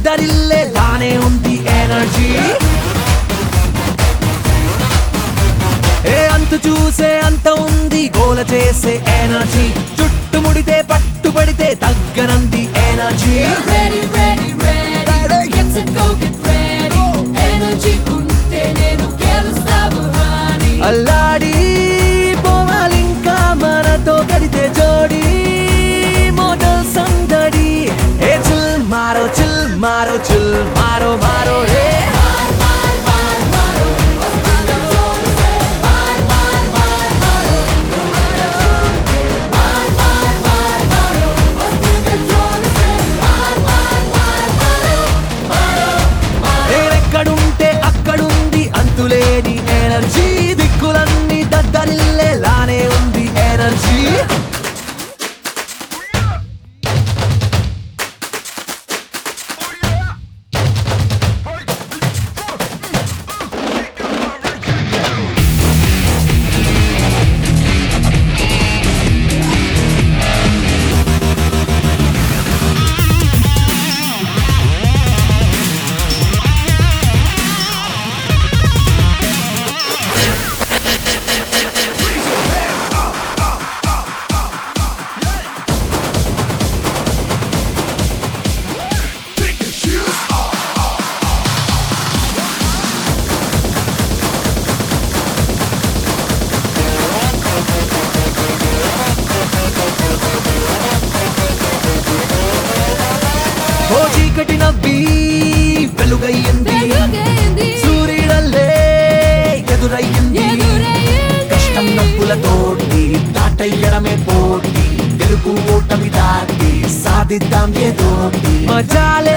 దద్దరిల్లే లానే ఉంది ఎనర్జీ ఏ అంతు చూసే అంత ఉంది గోల చేసే ఎనర్జీ చుట్టుముడితే పట్టుబడితే తగ్గనంది energy Ready, ready, ready. Get set, go, get ready. Energy ఉంటే నేను గెలుస్తావు honey. అల్లాడి పోవాలింకా మనతో కడితే జోడి మోటల్ సందడి ఏ చిల్ మారో చిల్ మారో చిల్ మారో మారో రే నేనెక్కడుంటే అక్కడుంది అంతులేని ఎనర్జీ దిక్కులన్నీ దద్దరిల్లేలానే ఉంది ఎనర్జీ ఓ చీకటి నవ్వి వెలుగయ్యింది వెలుగైంది, సూర్యుడల్లే ఎదురయ్యింది ఎదురయ్యింది. కష్టం నవ్వులతోటి దాటయ్యడమే పోటీ గెలుపు ఓటమి దాటి సాధిద్దాం ఏదోటి మజాలే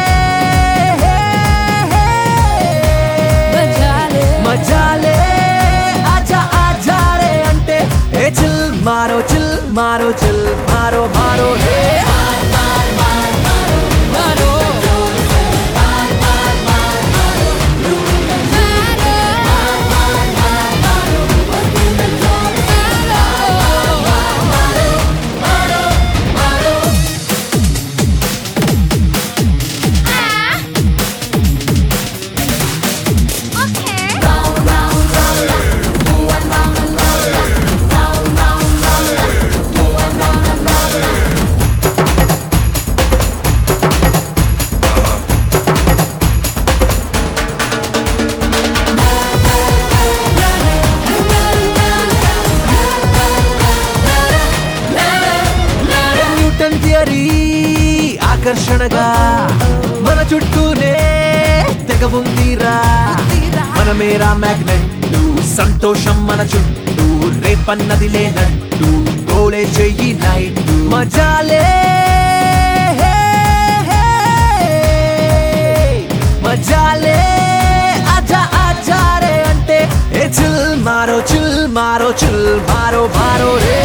మజాలే. మజాలే ఆజా ఆజారే అంటే ఏ చిల్ మారో చిల్ మారో చిల్ మారో మారో హే మారో. న్యూటన్ థియరీ ఆకర్షణగా మన చుట్టూనే తెగ ఉందిరా మనమేరా మ్యాగ్నెట్ సంతోషం మన చుట్టూ రేపన్నది లేనట్టు గోలే చెయ్యి నైట్ మజాలే మజాలే ఆజా ఆజారే అంటే ఏ చిల్ మారో చిల్ మారో చిల్ మారో మారో రే